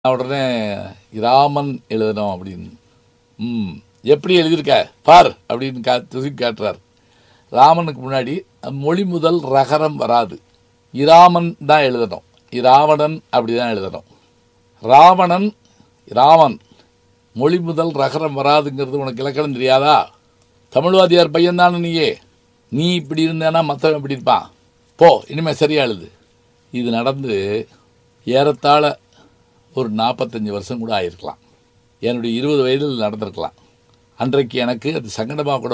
நான் உடனே ராமன் எழுதணும் அப்படின்னு ம் எப்படி எழுதியிருக்க பார் அப்படின்னு கா தூக்கி காட்டுறார் ராமனுக்கு முன்னாடி மொழி முதல் ரகரம் வராது இராமன் தான் எழுதணும் இராவணன் அப்படி தான் எழுதணும் ராவணன் ராமன் மொழி முதல் ரகரம் வராதுங்கிறது உனக்கு இலக்கணம் தெரியாதா தமிழ்வாதியார் பையன் தானே நீயே நீ இப்படி இருந்தேன்னா மற்றவன் இப்படி இருப்பான் போ இனிமேல் சரியா எழுது இது நடந்து ஏறத்தாழ ஒரு நாற்பத்தஞ்சு வருஷம் கூட ஆயிருக்கலாம் என்னுடைய இருபது வயதில் நடந்திருக்கலாம் அன்றைக்கு எனக்கு அது சங்கடமாக கூட